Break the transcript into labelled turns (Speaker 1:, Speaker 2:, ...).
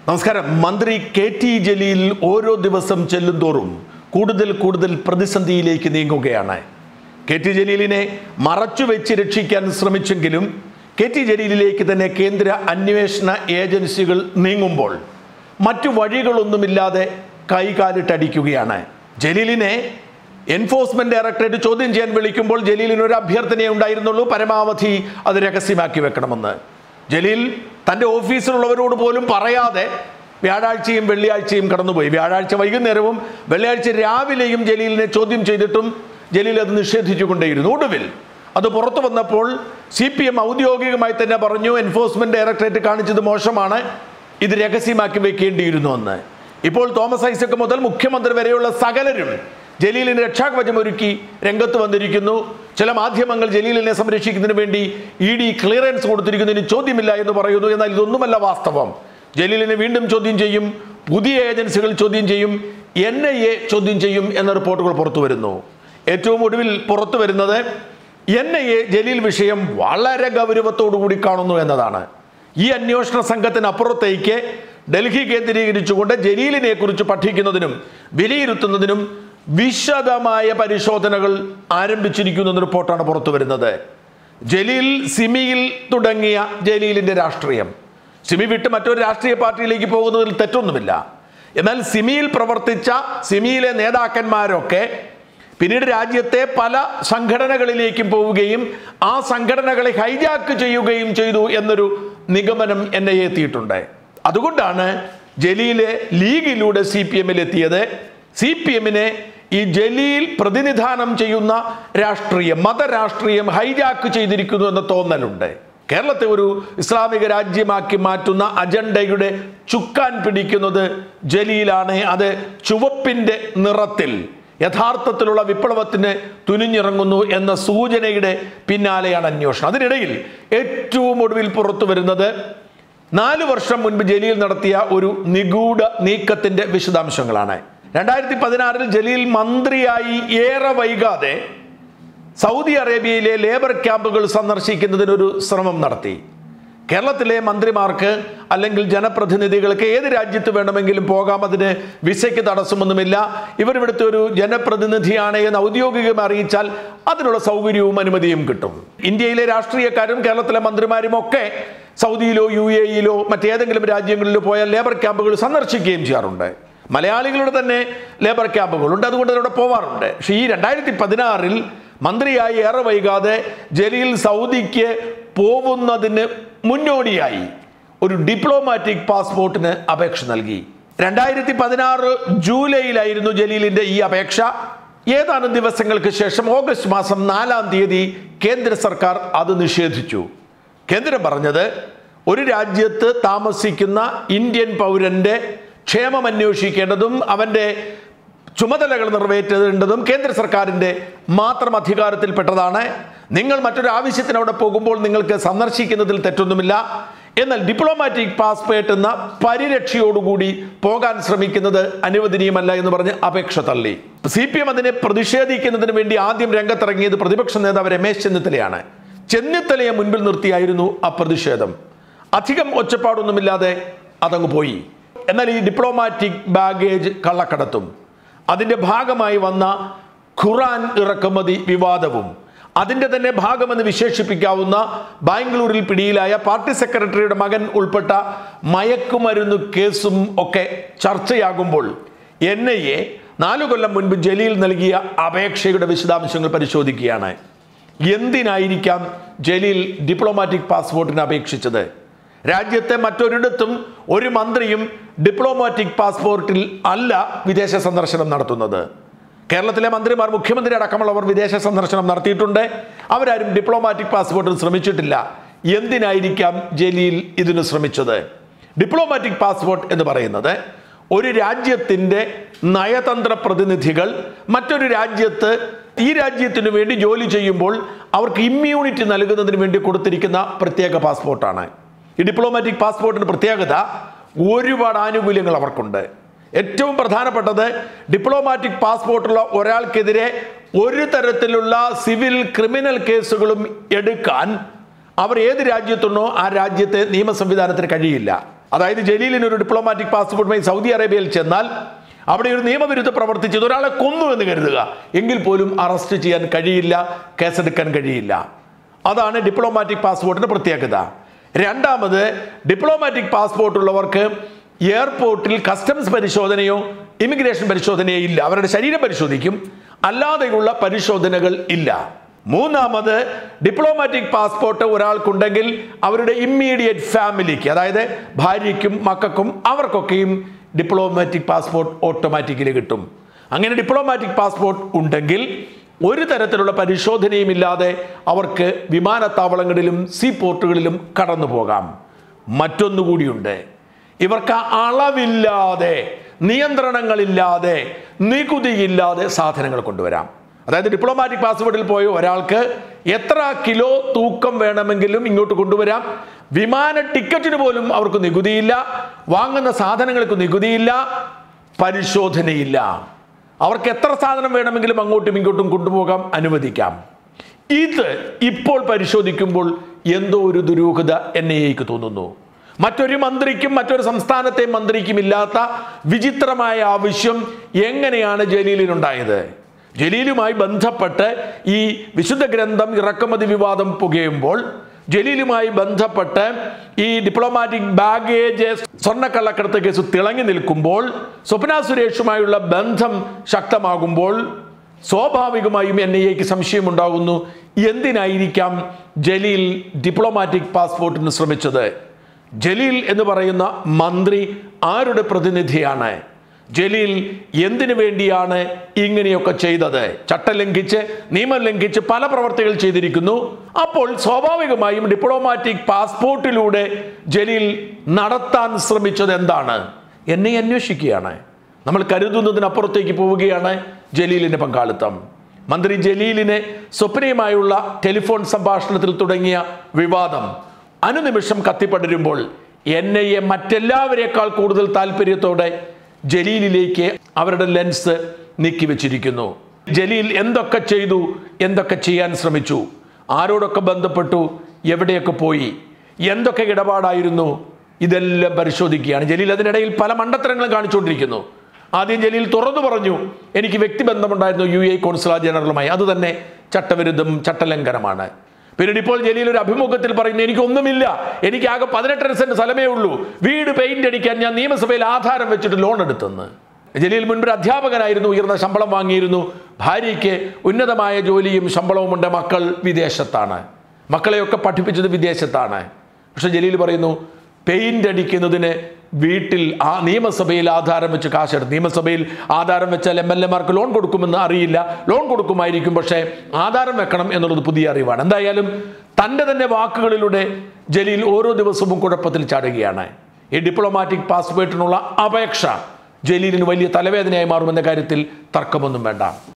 Speaker 1: നമസ്കാരം മന്ത്രി K T Jaleel ഓരോ ദിവസം ചെല്ലുന്തോറും കൂടുതൽ കൂടുതൽ പ്രതിസന്ധിയിലേക്ക് നീങ്ങുകയാണ് കെ ടി ജലീലിനെ മറച്ചുവെച്ച് രക്ഷിക്കാൻ ശ്രമിച്ചെങ്കിലും കെ ടി ജലീലിലേക്ക് തന്നെ കേന്ദ്ര അന്വേഷണ ഏജൻസികൾ നീങ്ങുമ്പോൾ മറ്റു വഴികളൊന്നുമില്ലാതെ കൈകാലിട്ടടിക്കുകയാണ് ജലീലിനെ എൻഫോഴ്സ്മെന്റ് ഡയറക്ടറേറ്റ് ചോദ്യം ചെയ്യാൻ വിളിക്കുമ്പോൾ ജലീലിന് ഒരു അഭ്യർത്ഥനയേ ഉണ്ടായിരുന്നുള്ളൂ പരമാവധി അത് രഹസ്യമാക്കി വെക്കണമെന്ന് ജലീൽ തൻ്റെ ഓഫീസിലുള്ളവരോട് പോലും പറയാതെ വ്യാഴാഴ്ചയും വെള്ളിയാഴ്ചയും കടന്നുപോയി വ്യാഴാഴ്ച വൈകുന്നേരവും വെള്ളിയാഴ്ച രാവിലെയും ജലീലിനെ ചോദ്യം ചെയ്തിട്ടും ജലീൽ അത് നിഷേധിച്ചുകൊണ്ടേയിരുന്നു ഒടുവിൽ അത് പുറത്തു വന്നപ്പോൾ സി പി എം ഔദ്യോഗികമായി തന്നെ പറഞ്ഞു എൻഫോഴ്സ്മെന്റ് ഡയറക്ടറേറ്റ് കാണിച്ചത് മോശമാണ് ഇത് രഹസ്യമാക്കി വെക്കേണ്ടിയിരുന്നു എന്ന് ഇപ്പോൾ തോമസ് ഐസക് മുതൽ മുഖ്യമന്ത്രി വരെയുള്ള സകലരും ജലീലിന് രക്ഷാകവചം ഒരുക്കി രംഗത്ത് വന്നിരിക്കുന്നു ചില മാധ്യമങ്ങൾ ജലീലിനെ സംരക്ഷിക്കുന്നതിന് വേണ്ടി ഇ ഡി ക്ലിയറൻസ് കൊടുത്തിരിക്കുന്നതിന് ചോദ്യമില്ല എന്ന് പറയുന്നു എന്നാൽ ഇതൊന്നുമല്ല വാസ്തവം ജലീലിനെ വീണ്ടും ചോദ്യം ചെയ്യും പുതിയ ഏജൻസികൾ ചോദ്യം ചെയ്യും എൻ ഐ എ ചോദ്യം ചെയ്യും എന്ന റിപ്പോർട്ടുകൾ പുറത്തു വരുന്നു ഏറ്റവും ഒടുവിൽ പുറത്തു വരുന്നത് എൻ ഐ എ ജലീൽ വിഷയം വളരെ ഗൗരവത്തോടു കൂടി കാണുന്നു എന്നതാണ് ഈ അന്വേഷണ സംഘത്തിനപ്പുറത്തേക്ക് ഡൽഹി കേന്ദ്രീകരിച്ചുകൊണ്ട് ജലീലിനെ കുറിച്ച് പഠിക്കുന്നതിനും വിലയിരുത്തുന്നതിനും വിശദമായ പരിശോധനകൾ ആരംഭിച്ചിരിക്കുന്നു എന്ന റിപ്പോർട്ടാണ് പുറത്തു വരുന്നത് ജലീൽ സിമിയിൽ തുടങ്ങിയ ജലീലിന്റെ രാഷ്ട്രീയം സിമി വിട്ട് മറ്റൊരു രാഷ്ട്രീയ പാർട്ടിയിലേക്ക് പോകുന്നതിൽ തെറ്റൊന്നുമില്ല എന്നാൽ സിമിയിൽ പ്രവർത്തിച്ച സിമിയിലെ നേതാക്കന്മാരൊക്കെ പിന്നീട് രാജ്യത്തെ പല സംഘടനകളിലേക്കും പോവുകയും ആ സംഘടനകളെ ഹൈജാക്ക് ചെയ്യുകയും ചെയ്തു എന്നൊരു നിഗമനം എന്നെ എത്തിയിട്ടുണ്ട് അതുകൊണ്ടാണ് ജലീലെ ലീഗിലൂടെ സി പി എമ്മിൽ എത്തിയത് സി പി എമ്മിനെ ഈ ജലീൽ പ്രതിനിധാനം ചെയ്യുന്ന രാഷ്ട്രീയം മതരാഷ്ട്രീയം ഹൈജാക്ക് ചെയ്തിരിക്കുന്നു എന്ന തോന്നലുണ്ട് കേരളത്തെ ഒരു ഇസ്ലാമിക രാജ്യമാക്കി മാറ്റുന്ന അജണ്ടയുടെ ചുക്കാൻ പിടിക്കുന്നത് ജലീലാണ് അത് ചുവപ്പിന്റെ നിറത്തിൽ യഥാർത്ഥത്തിലുള്ള വിപ്ലവത്തിന് തുനിഞ്ഞിറങ്ങുന്നു എന്ന സൂചനയുടെ പിന്നാലെയാണ് അന്വേഷണം അതിനിടയിൽ ഏറ്റവും ഒടുവിൽ പുറത്തു വരുന്നത് നാല് വർഷം മുൻപ് ജലീൽ നടത്തിയ ഒരു നിഗൂഢ നീക്കത്തിന്റെ വിശദാംശങ്ങളാണ് രണ്ടായിരത്തി പതിനാറിൽ ജലീൽ മന്ത്രിയായി ഏറെ വൈകാതെ സൗദി അറേബ്യയിലെ ലേബർ ക്യാമ്പുകൾ സന്ദർശിക്കുന്നതിനൊരു ശ്രമം നടത്തി കേരളത്തിലെ മന്ത്രിമാർക്ക് അല്ലെങ്കിൽ ജനപ്രതിനിധികൾക്ക് ഏത് രാജ്യത്ത് വേണമെങ്കിലും പോകാം അതിന് വിസയ്ക്ക് തടസ്സമൊന്നുമില്ല ഇവർ ഇവിടുത്തെ ഒരു ജനപ്രതിനിധിയാണ് എന്ന് ഔദ്യോഗികമായി അറിയിച്ചാൽ അതിനുള്ള സൗകര്യവും അനുമതിയും കിട്ടും ഇന്ത്യയിലെ രാഷ്ട്രീയക്കാരും കേരളത്തിലെ മന്ത്രിമാരും ഒക്കെ സൗദിയിലോ യു എയിലോ മറ്റേതെങ്കിലും രാജ്യങ്ങളിലോ പോയാൽ ലേബർ ക്യാമ്പുകൾ സന്ദർശിക്കുകയും ചെയ്യാറുണ്ട് മലയാളികളുടെ തന്നെ ലേബർ ക്യാമ്പുകളുണ്ട് അതുകൊണ്ട് അവിടെ പോവാറുണ്ട് പക്ഷേ ഈ രണ്ടായിരത്തി പതിനാറിൽ മന്ത്രിയായി ഏറെ വൈകാതെ ജലീൽ സൗദിക്ക് പോകുന്നതിന് മുന്നോടിയായി ഒരു ഡിപ്ലോമാറ്റിക് പാസ്പോർട്ടിന് അപേക്ഷ നൽകി രണ്ടായിരത്തി പതിനാറ് ജൂലൈയിലായിരുന്നു ജലീലിന്റെ ഈ അപേക്ഷ ഏതാനും ദിവസങ്ങൾക്ക് ശേഷം ഓഗസ്റ്റ് മാസം നാലാം തീയതി കേന്ദ്ര സർക്കാർ അത് നിഷേധിച്ചു കേന്ദ്രം പറഞ്ഞത് ഒരു രാജ്യത്ത് താമസിക്കുന്ന ഇന്ത്യൻ പൗരന്റെ ക്ഷേമം അന്വേഷിക്കേണ്ടതും അവന്റെ ചുമതലകൾ നിറവേറ്റേണ്ടതും കേന്ദ്ര സർക്കാരിൻ്റെ മാത്രം അധികാരത്തിൽപ്പെട്ടതാണ് നിങ്ങൾ മറ്റൊരു ആവശ്യത്തിന് അവിടെ പോകുമ്പോൾ നിങ്ങൾക്ക് സന്ദർശിക്കുന്നതിൽ തെറ്റൊന്നുമില്ല എന്നാൽ ഡിപ്ലോമാറ്റിക് പാസ്പോർട്ട് എന്ന പരിരക്ഷയോടുകൂടി പോകാൻ ശ്രമിക്കുന്നത് അനുവദനീയമല്ല എന്ന് പറഞ്ഞ് അപേക്ഷ തള്ളി സി പി എം അതിനെ പ്രതിഷേധിക്കുന്നതിന് വേണ്ടി ആദ്യം രംഗത്തിറങ്ങിയത് പ്രതിപക്ഷ നേതാവ് രമേശ് ചെന്നിത്തലയാണ് ചെന്നിത്തലയെ മുൻപിൽ നിർത്തിയായിരുന്നു ആ പ്രതിഷേധം അധികം ഒച്ചപ്പാടൊന്നുമില്ലാതെ അതങ്ങ് പോയി എന്നാൽ ഈ ഡിപ്ലോമാറ്റിക് ബാഗേജ് കള്ളക്കടത്തും അതിൻ്റെ ഭാഗമായി വന്ന ഖുറാൻ ഇറക്കുമതി വിവാദവും അതിൻ്റെ തന്നെ ഭാഗമെന്ന് വിശേഷിപ്പിക്കാവുന്ന ബാംഗ്ലൂരിൽ പിടിയിലായ പാർട്ടി സെക്രട്ടറിയുടെ മകൻ ഉൾപ്പെട്ട മയക്കുമരുന്ന് കേസും ഒക്കെ ചർച്ചയാകുമ്പോൾ എൻ ഐ എ നാലു കൊല്ലം മുൻപ് ജലീൽ നൽകിയ അപേക്ഷയുടെ വിശദാംശങ്ങൾ പരിശോധിക്കുകയാണ് എന്തിനായിരിക്കാം ജലീൽ ഡിപ്ലോമാറ്റിക് പാസ്പോർട്ടിന് അപേക്ഷിച്ചത് രാജ്യത്തെ മറ്റൊരിടത്തും ഒരു മന്ത്രിയും ഡിപ്ലോമാറ്റിക് പാസ്പോർട്ടിൽ അല്ല വിദേശ സന്ദർശനം നടത്തുന്നത് കേരളത്തിലെ മന്ത്രിമാർ മുഖ്യമന്ത്രി അടക്കമുള്ളവർ വിദേശ സന്ദർശനം നടത്തിയിട്ടുണ്ട് അവരാരും ഡിപ്ലോമാറ്റിക് പാസ്പോർട്ടിന് ശ്രമിച്ചിട്ടില്ല എന്തിനായിരിക്കാം ജലീൽ ഇതിന് ശ്രമിച്ചത് ഡിപ്ലോമാറ്റിക് പാസ്പോർട്ട് എന്ന് പറയുന്നത് ഒരു രാജ്യത്തിൻ്റെ നയതന്ത്ര പ്രതിനിധികൾ മറ്റൊരു രാജ്യത്ത് ഈ രാജ്യത്തിനു വേണ്ടി ജോലി ചെയ്യുമ്പോൾ അവർക്ക് ഇമ്മ്യൂണിറ്റി നൽകുന്നതിന് വേണ്ടി കൊടുത്തിരിക്കുന്ന പ്രത്യേക പാസ്പോർട്ടാണ് ഈ ഡിപ്ലോമാറ്റിക് പാസ്പോർട്ടിന് പ്രത്യേകത ഒരുപാട് ആനുകൂല്യങ്ങൾ അവർക്കുണ്ട് ഏറ്റവും പ്രധാനപ്പെട്ടത് ഡിപ്ലോമാറ്റിക് പാസ്പോർട്ടുള്ള ഒരാൾക്കെതിരെ ഒരു തരത്തിലുള്ള സിവിൽ ക്രിമിനൽ കേസുകളും എടുക്കാൻ അവർ ഏത് രാജ്യത്തുണ്ടോ ആ രാജ്യത്തെ നിയമ സംവിധാനത്തിന് കഴിയില്ല അതായത് ജലീലിന് ഒരു ഡിപ്ലോമാറ്റിക് പാസ്പോർട്ടുമായി സൗദി അറേബ്യയിൽ ചെന്നാൽ അവിടെ ഒരു നിയമവിരുദ്ധ പ്രവർത്തി ചെയ്ത് ഒരാളെ കൊന്നു എന്ന് കരുതുക എങ്കിൽ പോലും അറസ്റ്റ് ചെയ്യാൻ കഴിയില്ല കേസെടുക്കാൻ കഴിയില്ല അതാണ് ഡിപ്ലോമാറ്റിക് പാസ്പോർട്ടിന്റെ പ്രത്യേകത രണ്ടാമത് ഡിപ്ലോമാറ്റിക് പാസ്പോർട്ട് ഉള്ളവർക്ക് എയർപോർട്ടിൽ കസ്റ്റംസ് പരിശോധനയോ ഇമിഗ്രേഷൻ പരിശോധനയോ ഇല്ല അവരുടെ ശരീരം പരിശോധിക്കും അല്ലാതെയുള്ള പരിശോധനകൾ ഇല്ല മൂന്നാമത് ഡിപ്ലോമാറ്റിക് പാസ്പോർട്ട് ഒരാൾക്കുണ്ടെങ്കിൽ അവരുടെ ഇമ്മീഡിയറ്റ് ഫാമിലിക്ക് അതായത് ഭാര്യയ്ക്കും മക്കൾക്കും അവർക്കൊക്കെയും ഡിപ്ലോമാറ്റിക് പാസ്പോർട്ട് ഓട്ടോമാറ്റിക്കലി കിട്ടും അങ്ങനെ ഡിപ്ലോമാറ്റിക് പാസ്പോർട്ട് ഉണ്ടെങ്കിൽ ഒരു തരത്തിലുള്ള പരിശോധനയും ഇല്ലാതെ അവർക്ക് വിമാനത്താവളങ്ങളിലും സീ പോർട്ടുകളിലും കടന്നു പോകാം മറ്റൊന്നുകൂടിയുണ്ട് ഇവർക്ക് അളവില്ലാതെ നിയന്ത്രണങ്ങളില്ലാതെ നികുതിയില്ലാതെ സാധനങ്ങൾ കൊണ്ടുവരാം അതായത് ഡിപ്ലോമാറ്റിക് പാസ്പോർട്ടിൽ പോയ ഒരാൾക്ക് എത്ര കിലോ തൂക്കം വേണമെങ്കിലും ഇങ്ങോട്ട് കൊണ്ടുവരാം വിമാന ടിക്കറ്റിന് പോലും അവർക്ക് നികുതിയില്ല വാങ്ങുന്ന സാധനങ്ങൾക്ക് നികുതിയില്ല പരിശോധനയില്ല അവർക്ക് എത്ര സാധനം വേണമെങ്കിലും അങ്ങോട്ടും ഇങ്ങോട്ടും കൊണ്ടുപോകാം അനുവദിക്കാം ഇത് ഇപ്പോൾ പരിശോധിക്കുമ്പോൾ എന്തോ ഒരു ദുരൂഹത എൻ ഐ എക്ക് തോന്നുന്നു മറ്റൊരു മന്ത്രിക്കും മറ്റൊരു സംസ്ഥാനത്തെ മന്ത്രിക്കും ഇല്ലാത്ത വിചിത്രമായ ആവശ്യം എങ്ങനെയാണ് ജലീലിനുണ്ടായത് ജലീലുമായി ബന്ധപ്പെട്ട് ഈ വിശുദ്ധ ഗ്രന്ഥം ഇറക്കുമതി വിവാദം പുകയുമ്പോൾ ജലീലുമായി ബന്ധപ്പെട്ട് ഈ ഡിപ്ലോമാറ്റിക് ബാഗേജ് സ്വർണ്ണക്കള്ളക്കടത്ത് കേസ് തിളങ്ങി നിൽക്കുമ്പോൾ സ്വപ്ന സുരേഷുമായുള്ള ബന്ധം ശക്തമാകുമ്പോൾ സ്വാഭാവികമായും എൻ ഐ എക്ക് സംശയമുണ്ടാകുന്നു എന്തിനായിരിക്കാം ജലീൽ ഡിപ്ലോമാറ്റിക് പാസ്പോർട്ടിന് ശ്രമിച്ചത് ജലീൽ എന്ന് പറയുന്ന മന്ത്രി ആരുടെ പ്രതിനിധിയാണ് ജലീൽ എന്തിനു വേണ്ടിയാണ് ഇങ്ങനെയൊക്കെ ചെയ്തത് ചട്ടം ലംഘിച്ച് നിയമം ലംഘിച്ച് പല പ്രവർത്തികൾ ചെയ്തിരിക്കുന്നു അപ്പോൾ സ്വാഭാവികമായും ഡിപ്ലോമാറ്റിക് പാസ്പോർട്ടിലൂടെ ജലീൽ നടത്താൻ ശ്രമിച്ചത് എന്താണ് എന്നെ അന്വേഷിക്കുകയാണ് നമ്മൾ കരുതുന്നതിനപ്പുറത്തേക്ക് പോവുകയാണ് ജലീലിന്റെ പങ്കാളിത്തം മന്ത്രി ജലീലിനെ സ്വപ്നയുമായുള്ള ടെലിഫോൺ സംഭാഷണത്തിൽ തുടങ്ങിയ വിവാദം അനുനിമിഷം കത്തിപ്പടരുമ്പോൾ എൻ ഐ എ മറ്റെല്ലാവരേക്കാൾ കൂടുതൽ താല്പര്യത്തോടെ ജലീലിലേക്ക് അവരുടെ ലെൻസ് നീക്കിവെച്ചിരിക്കുന്നു ജലീൽ എന്തൊക്കെ ചെയ്തു എന്തൊക്കെ ചെയ്യാൻ ശ്രമിച്ചു ആരോടൊക്കെ ബന്ധപ്പെട്ടു എവിടെയൊക്കെ പോയി എന്തൊക്കെ ഇടപാടായിരുന്നു ഇതെല്ലാം പരിശോധിക്കുകയാണ് ജലീൽ അതിനിടയിൽ പല മണ്ടത്തരങ്ങളും കാണിച്ചുകൊണ്ടിരിക്കുന്നു ആദ്യം ജലീൽ തുറന്നു പറഞ്ഞു എനിക്ക് വ്യക്തിബന്ധമുണ്ടായിരുന്നു യു എ കോൺസുലാർ ജനറലുമായി അത് തന്നെ ചട്ടവിരുദ്ധം ചട്ടലംഘനമാണ് പിന്നീട് ഇപ്പോൾ ജലീൽ ഒരു അഭിമുഖത്തിൽ പറയുന്നു എനിക്കൊന്നുമില്ല എനിക്ക് ആകെ പതിനെട്ടര സെന്റ് സ്ഥലമേ ഉള്ളൂ വീട് പെയിന്റ് അടിക്കാൻ ഞാൻ നിയമസഭയിൽ ആധാരം വെച്ചിട്ട് ലോൺ എടുത്തെന്ന് ജലീൽ മുൻപ് ഒരു അധ്യാപകനായിരുന്നു ഉയർന്ന ശമ്പളം വാങ്ങിയിരുന്നു ഭാര്യയ്ക്ക് ഉന്നതമായ ജോലിയും ശമ്പളവുമുണ്ട് മക്കൾ വിദേശത്താണ് മക്കളെയൊക്കെ പഠിപ്പിച്ചത് വിദേശത്താണ് പക്ഷെ ജലീൽ പറയുന്നു പെയിന്റ് അടിക്കുന്നതിന് വീട്ടിൽ ആ നിയമസഭയിൽ ആധാരം വെച്ച് കാശെടുത്ത് നിയമസഭയിൽ ആധാരം വെച്ചാൽ എം എൽ എമാർക്ക് ലോൺ കൊടുക്കുമെന്ന് അറിയില്ല ലോൺ കൊടുക്കുമായിരിക്കും പക്ഷേ ആധാരം വെക്കണം എന്നുള്ളത് പുതിയ അറിവാണ് എന്തായാലും തൻ്റെ തന്നെ വാക്കുകളിലൂടെ ജലീൽ ഓരോ ദിവസവും കുഴപ്പത്തിൽ ചാടുകയാണ് ഈ ഡിപ്ലോമാറ്റിക് പാസ്പോർട്ടിനുള്ള അപേക്ഷ ജലീലിന് വലിയ തലവേദനയായി മാറുമെന്ന കാര്യത്തിൽ തർക്കമൊന്നും വേണ്ട